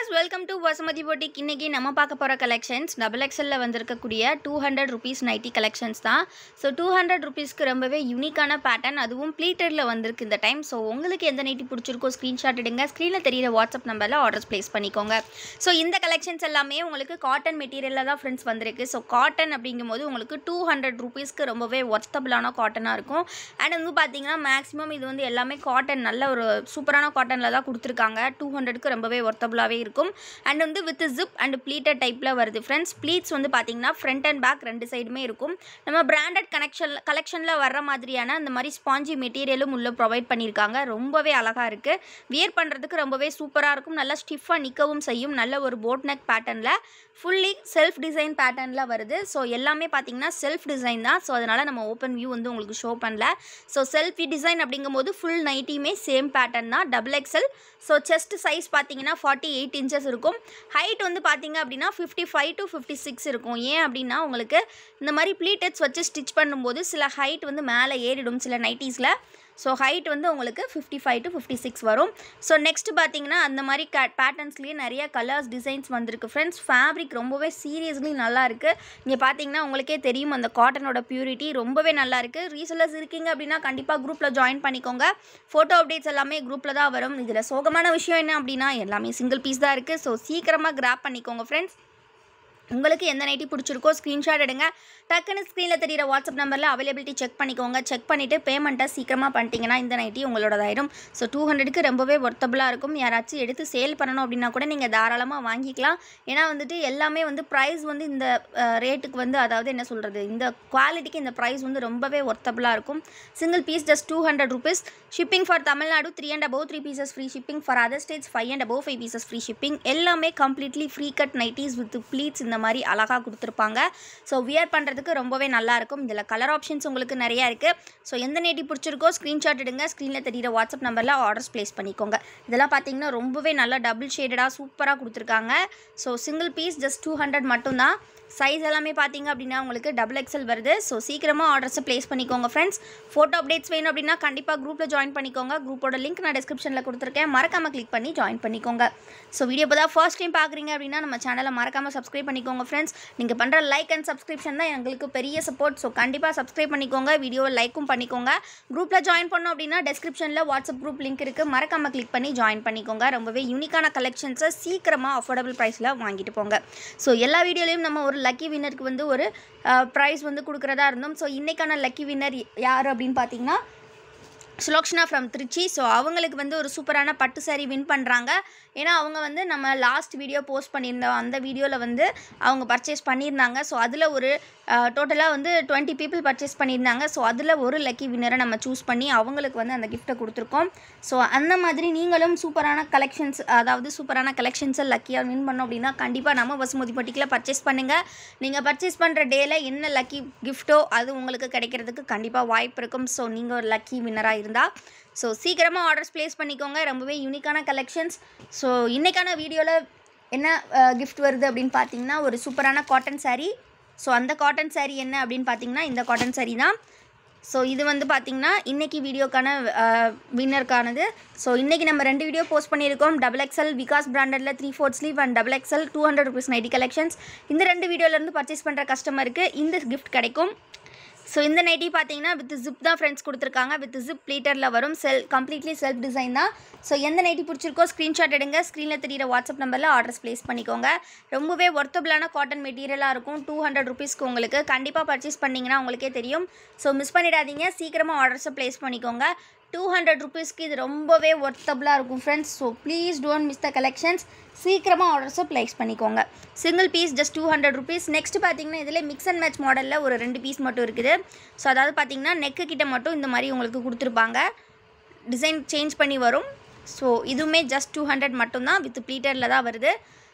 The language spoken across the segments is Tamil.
viewers welcome to Vasumathi boutique இன்னைக்கு நம்ம பார்க்க போகிற கலெக்ஷன்ஸ் டபுள் எக்ஸலில் வந்திருக்கக்கூடிய two hundred rupees nighty collections தான் ஸோ டூ ஹண்ட்ரட் ருபீஸ்க்கு ரொம்பவே யூனிக்கான பேட்டர்ன் அதுவும் ப்ளீட்டரில் வந்திருக்கு இந்த டைம் ஸோ உங்களுக்கு எந்த நைட்டி பிடிச்சிருக்கோ ஸ்க்ரீன்ஷாட் எடுங்க ஸ்க்ரீனில் தெரியிற வாட்ஸ்அப் நம்பரில் ஆர்டர்ஸ் ப்ளேஸ் பண்ணிக்கோங்க ஸோ இந்த கலெக்ஷன்ஸ் எல்லாமே உங்களுக்கு காட்டன் மெட்டீரியலில் தான் ஃப்ரெண்ட்ஸ் வந்திருக்கு ஸோ காட்டன் அப்படிங்கும்போது உங்களுக்கு டூ ஹண்ட்ரட் ருபீஸ்க்கு ரொம்பவே ஒர்த்தபிளான காட்டனாக இருக்கும் அண்ட் வந்து பார்த்தீங்கன்னா மேக்ஸிமம் இது வந்து எல்லாமே காட்டன் நல்ல ஒரு சூப்பரான காட்டனில் தான் கொடுத்துருக்காங்க டூ ஹண்ட்ரட்க்கு ரொம்பவே ஒர்த்தபுளாகவே இருக்கும் அண்ட் வந்து வித் ஜிப் அண்ட் ப்ளீட்டட் டைப்பில் வருது ஃப்ரெண்ட்ஸ் ப்ளீட்ஸ் வந்து பார்த்தீங்கன்னா ஃப்ரண்ட் அண்ட் பேக் ரெண்டு சைடுமே இருக்கும் நம்ம பிராண்டட் கனெக்ஷன் கலெக்ஷனில் வர்ற மாதிரியான அந்த மாதிரி ஸ்பாஞ்சி மெட்டீரியலும் உள்ளே ப்ரொவைட் பண்ணியிருக்காங்க ரொம்பவே அழகாக இருக்குது வியர் பண்ணுறதுக்கு ரொம்பவே சூப்பராக இருக்கும் நல்லா ஸ்டிஃபாக நிற்கவும் செய்யும் நல்ல ஒரு போட் நெக் பேட்டர்னில் ஃபுல்லி செல்ஃப் டிசைன் பேட்டர்னில் வருது ஸோ எல்லாமே பார்த்தீங்கன்னா செல்ஃப் டிசைன் தான் ஸோ அதனால் நம்ம ஓப்பன் வியூ வந்து உங்களுக்கு ஷோ பண்ணல ஸோ செல்ஃப் டிசைன் அப்படிங்கும்போது ஃபுல் நைட்டியுமே சேம் பேட்டர்ன் தான் double XL so chest size பார்த்தீங்கன்னா ஃபார்ட்டி எயிட் இன்ச்சஸ் இருக்கும் ஹைட் வந்து பார்த்தீங்க அப்படின்னா fifty five to fifty six இருக்கும் ஏன் அப்படின்னா உங்களுக்கு இந்த மாதிரி ப்ளீட்டட்ஸ் வச்சு ஸ்டிச் பண்ணும்போது சில ஹைட் வந்து மேலே ஏறிடும் சில நைட்டிஸில் ஸோ ஹைட் வந்து உங்களுக்கு fifty five to fifty six வரும் ஸோ நெக்ஸ்ட் பார்த்தீங்கன்னா அந்த மாதிரி கே பேட்டர்ன்ஸ்லேயே நிறைய கலர்ஸ் டிசைன்ஸ் வந்திருக்கு ஃப்ரெண்ட்ஸ் ஃபேப்ரிக் ரொம்பவே சீரியஸ்லி நல்லா இருக்குது இங்கே பார்த்தீங்கன்னா உங்களுக்கே தெரியும் அந்த காட்டனோட பியூரிட்டி ரொம்பவே நல்லா இருக்குது ரீசெல்லர்ஸ் இருக்கீங்க அப்படின்னா கண்டிப்பாக குரூப்பில் ஜாயின் பண்ணிக்கோங்க ஃபோட்டோ அப்டேட்ஸ் எல்லாமே குரூப்பில் தான் வரும் இதில் சோகமான விஷயம் என்ன அப்படின்னா எல்லாமே சிங்கிள் பீஸ் தான் இருக்குது ஸோ சீக்கிரமாக கிராப் பண்ணிக்கோங்க ஃப்ரெண்ட்ஸ் உங்களுக்கு எந்த நைட்டி பிடிச்சிருக்கோ ஸ்க்ரீன்ஷாட் எடுங்க டக்குன்னு ஸ்க்ரீனில் தெரியிற வாட்ஸ்அப் நம்பரில் அவைலபிலிட்டி செக் பண்ணிக்கோங்க செக் பண்ணிவிட்டு பேமெண்ட்டை சீக்கிரமாக பண்ணிட்டீங்கன்னா இந்த நைட்டி உங்களோடதாயிரும் ஸோ டூ ஹண்ட்ரடுக்கு ரொம்பவே ஒர்த்தபுளாக இருக்கும் யாராச்சும் எடுத்து சேல் பண்ணணும் அப்படின்னா கூட நீங்கள் தாராளமாக வாங்கிக்கலாம் ஏன்னா வந்துட்டு எல்லாமே வந்து ப்ரைஸ் வந்து இந்த ரேட்டுக்கு வந்து அதாவது என்ன சொல்கிறது இந்த குவாலிட்டிக்கு இந்த ப்ரைஸ் வந்து ரொம்பவே ஒர்த்தபுளாக இருக்கும் single piece just two hundred rupees shipping for Tamil Nadu three and above three pieces free shipping for other states five and above five pieces free shipping எல்லாமே completely free cut nighties with pleats இந்த மாதிரி அழகாக கொடுத்துருப்பாங்க ஸோ வியர் பண்ணுறதுக்கு ரொம்பவே நல்லாயிருக்கும் இதில் கலர் ஆப்ஷன்ஸ் உங்களுக்கு நிறையா இருக்குது ஸோ எந்த நைட்டி பிடிச்சிருக்கோ ஸ்க்ரீன்ஷாட் எடுங்க ஸ்க்ரீனில் தெரியிற வாட்ஸ்அப் நம்பரில் ஆர்டர்ஸ் ப்ளேஸ் பண்ணிக்கோங்க இதெல்லாம் பார்த்தீங்கன்னா ரொம்பவே நல்லா டபுள் ஷேடடாக சூப்பராக கொடுத்துருக்காங்க so single piece just two hundred மட்டும்தான் சைஸ் எல்லாமே பார்த்தீங்க அப்படின்னா உங்களுக்கு டபுள் எக்ஸல் வருது ஸோ சீக்கிரமாக ஆர்டர்ஸை ப்ளேஸ் பண்ணிக்கோங்க ஃப்ரெண்ட்ஸ் ஃபோட்டோ அப்டேட்ஸ் வேணும் அப்படின்னா கண்டிப்பாக குரூப்பில் ஜாயின் பண்ணிக்கோங்க குரூப்போட லிங்க் நான் டிஸ்கிரிப்ஷனில் கொடுத்துருக்கேன் மறக்காமல் கிளிக் பண்ணி ஜாயின் பண்ணிக்கோங்க ஸோ வீடியோ இப்போ தான் ஃபர்ஸ்ட் டைம் பார்க்குறீங்க அப்படின்னா நம்ம சேனலை மறக்காமல் சப்ஸ்கிரைப் பண்ணிக்கோங்க ஃப்ரெண்ட்ஸ் நீங்கள் பண்ணுற லைக் அண்ட் சப்ஸ்கிரிப்ஷன் தான் எங்களுக்கு பெரிய சப்போர்ட் ஸோ கண்டிப்பாக சப்ஸ்கிரைப் பண்ணிக்கோங்க வீடியோவை லைக்கும் பண்ணிக்கோங்க குரூப்பில் ஜாயின் பண்ணோம் அப்படின்னா டிஸ்கிரிப்ஷனில் வாட்ஸ்அப் குரூப் லிங்க் இருக்குது மறக்காமல் கிளிக் பண்ணி ஜாயின் பண்ணிக்கோங்க ரொம்பவே யூனிக்கான கலெக்ஷன்ஸை சீக்கிரமாக அஃபோர்டபுள் ப்ரைஸில் வாங்கிட்டு போங்க ஸோ எல்லா வீடியோலையும் நம்ம ஒரு லக்கி வின்னருக்கு வந்து ஒரு ப்ரைஸ் வந்து கொடுக்குறதா இருந்தோம் ஸோ இன்றைக்கான லக்கி வின்னர் யார் அப்படின்னு பார்த்தீங்கன்னா சுலோக்ஷனா ஃப்ரம் திருச்சி ஸோ அவங்களுக்கு வந்து ஒரு சூப்பரான பட்டு சாரி வின் பண்ணுறாங்க ஏன்னா அவங்க வந்து நம்ம லாஸ்ட் வீடியோ போஸ்ட் பண்ணியிருந்தோம் அந்த வீடியோவில் வந்து அவங்க பர்ச்சேஸ் பண்ணியிருந்தாங்க ஸோ அதில் ஒரு டோட்டலாக வந்து டுவெண்ட்டி பீப்புள் பர்ச்சேஸ் பண்ணியிருந்தாங்க ஸோ அதில் ஒரு லக்கி வின்னரை நம்ம சூஸ் பண்ணி அவங்களுக்கு வந்து அந்த கிஃப்ட்டை கொடுத்துருக்கோம் ஸோ அந்த மாதிரி நீங்களும் சூப்பரான கலெக்ஷன்ஸ் அதாவது சூப்பரான கலெக்ஷன்ஸை லக்கியாக வின் பண்ணோம் அப்படின்னா கண்டிப்பாக நம்ம வசுமதி பட்டிக்கில் பர்ச்சேஸ் பண்ணுங்கள் நீங்கள் பர்ச்சேஸ் பண்ணுற டேயில் என்ன லக்கி கிஃப்ட்டோ அது உங்களுக்கு கிடைக்கிறதுக்கு கண்டிப்பாக வாய்ப்பு இருக்கும் ஸோ நீங்கள் ஒரு லக்கி வின்னராக இருந்தால் ஸோ சீக்கிரமாக ஆர்டர்ஸ் ப்ளேஸ் பண்ணிக்கோங்க ரொம்பவே யூனிக்கான கலெக்ஷன்ஸ் ஸோ இன்றைக்கான வீடியோவில் என்ன கிஃப்ட் வருது அப்படின்னு பார்த்தீங்கன்னா ஒரு சூப்பரான காட்டன் saree ஸோ அந்த காட்டன் saree என்ன அப்படின்னு பார்த்தீங்கன்னா இந்த காட்டன் saree தான் ஸோ இது வந்து பார்த்திங்கன்னா இன்றைக்கி வீடியோக்கான வின்னருக்கானது ஸோ இன்றைக்கி நம்ம ரெண்டு வீடியோ போஸ்ட் பண்ணியிருக்கோம் டபுள் எக்ஸல் விகாஸ் பிராண்டடில் three fourth sleeve and double XL two hundred rupees nighty collections இந்த ரெண்டு வீடியோலேருந்து பர்ச்சேஸ் பண்ணுற கஸ்டமருக்கு இந்த கிஃப்ட் கிடைக்கும் ஸோ இந்த நைட்டி பார்த்தீங்கன்னா வித் ஜிப் தான் ஃப்ரெண்ட்ஸ் கொடுத்துருக்காங்க வித் ஜிப் ப்ளீட்டரில் வரும் செல் கம்ப்ளீட்லி செல்ஃப் டிசைன் தான் ஸோ எந்த நைட்டி பிடிச்சிருக்கோ ஸ்க்ரீன்ஷாட் எடுங்க ஸ்க்ரீனில் தெரியிற வாட்ஸ்அப் நம்பரில் ஆர்டர்ஸ் ப்ளேஸ் பண்ணிக்கோங்க ரொம்பவே ஒர்த்தபிளான காட்டன் மெட்டீரியலாக இருக்கும் டூ ஹண்ட்ரட் ருபீஸ்க்கு உங்களுக்கு கண்டிப்பாக பர்ச்சேஸ் பண்ணிங்கன்னா உங்களுக்கே தெரியும் ஸோ மிஸ் பண்ணிடாதீங்க சீக்கிரமாக ஆர்டர்ஸை ப்ளேஸ் பண்ணிக்கோங்க டூ ஹண்ட்ரட் ருபீஸ்க்கு இது ரொம்பவே ஒர்த்தபுளாக இருக்கும் friends so please don't miss the collections சீக்கிரமாக ஆர்டர்ஸை ப்ளேஸ் பண்ணிக்கோங்க single piece just two hundred rupees next பார்த்தீங்கன்னா இதில் மிக்ஸ் அண்ட் மேட்ச் மாடலில் ஒரு ரெண்டு பீஸ் மட்டும் இருக்குது ஸோ அதாவது பார்த்தீங்கன்னா நெக்கு கிட்ட மட்டும் இந்த மாதிரி உங்களுக்கு கொடுத்துருப்பாங்க டிசைன் சேஞ்ச் பண்ணி வரும் ஸோ இதுவுமே ஜஸ்ட் டூ ஹண்ட்ரட் மட்டும்தான் வித் ப்ளீட்டரில் தான் வருது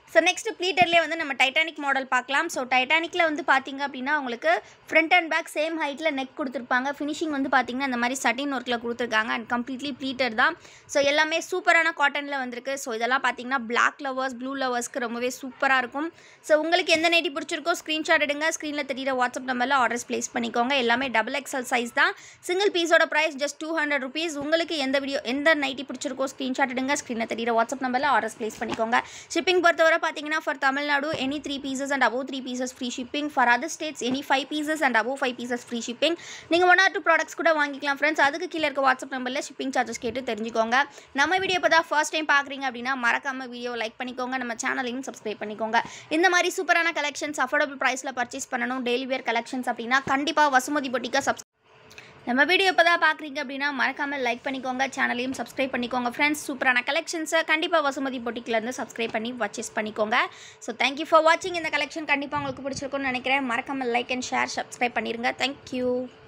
ஸோ நெக்ஸ்ட் ப்ளீட்டர்லேயே வந்து நம்ம டைட்டானிக் மாடல் பார்க்கலாம் ஸோ டைட்டானிக்கில் வந்து பார்த்தீங்க அப்படின்னா உங்களுக்கு ஃப்ரண்ட் அண்ட் பேக் சேம் ஹைட்டில் நெக் கொடுத்துருப்பாங்க ஃபினிஷிங் வந்து பார்த்தீங்கன்னா இந்த மாதிரி சட்டின் ஒர்க்கில் கொடுத்துருக்காங்க அண்ட் கம்ப்ளீட்லி ப்ளீட்டர் தான் ஸோ எல்லாமே சூப்பரான காட்டனில் வந்திருக்கு ஸோ இதெல்லாம் பார்த்தீங்கன்னா பிளாக் லவர்ஸ் ப்ளூ லவர்ஸ்க்கு ரொம்பவே சூப்பராக இருக்கும் ஸோ உங்களுக்கு எந்த நைட்டி பிடிச்சிருக்கோ ஸ்க்ரீன்ஷாட் எடுங்க ஸ்க்ரீனில் தெரியிற வாட்ஸ்அப் நம்பரில் ஆர்டர்ஸ் ப்ளேஸ் பண்ணிக்கோங்க எல்லாமே டபுள் எக்ஸல் சைஸ் தான் சிங்கிள் பீஸோட price just two hundred rupees உங்களுக்கு எந்த வீடியோ எந்த நைட்டி பிடிச்சிருக்கோ ஸ்க்ரீன்ஷாட் எடுங்க ஸ்க்ரீனில் தெரியிற வாட்ஸ்அப் நம்பரில் ஆர்டர்ஸ் ப்ளேஸ் பண்ணிக்கோங்க ஷிப்பிங் பொறுத்தவரை பார்த்தீங்கன்னா for Tamil Nadu any three pieces and above three pieces free shipping for other states any five pieces and above five pieces free shipping நீங்கள் ஒன் ஆர் டூ ப்ராடக்ட்ஸ் கூட வாங்கிக்கலாம் ஃப்ரெண்ட்ஸ் அதுக்கு கீழே இருக்க வாட்ஸ்அப் நம்பரில் ஷிப்பிங் சார்ஜஸ் கேட்டு தெரிஞ்சுக்கோங்க நம்ம வீடியோ இப்போ தான் ஃபர்ஸ்ட் டைம் பார்க்குறீங்க அப்படின்னா மறக்காம வீடியோ லைக் பண்ணிக்கோங்க நம்ம சேனலையும் சப்ஸ்கிரைப் பண்ணிக்கோங்க இந்த மாதிரி சூப்பரான கலெக்ஷன்ஸ் அஃபோர்டபுள் ப்ரைஸில் பர்ச்சேஸ் பண்ணணும் டெய்லி வேர் கலெக்ஷன்ஸ் அப்படின்னா கண்டிப்பாக வசுமதி பொட்டிக்கா சப்ஸ் நம்ம வீடியோ இப்போ தான் பார்க்குறீங்க அப்படின்னா மறக்காமல் லைக் பண்ணிக்கோங்க சேனலையும் சப்ஸ்கிரைப் பண்ணிக்கோங்க ஃப்ரெண்ட்ஸ் சூப்பரான கலெக்ஷன்ஸை கண்டிப்பாக வசுமதி பொட்டிக்கிலேருந்து சப்ஸ்கிரைப் பண்ணி பர்ச்சேஸ் பண்ணிக்கோங்க ஸோ தேங்க்யூ ஃபார் வாட்சிங் இந்த கலெக்ஷன் கண்டிப்பாக உங்களுக்கு பிடிச்சிருக்கும்னு நினைக்கிறேன் மறக்காமல் லைக் அண்ட் ஷேர் சப்ஸ்கிரைப் பண்ணிடுங்க தேங்க்யூ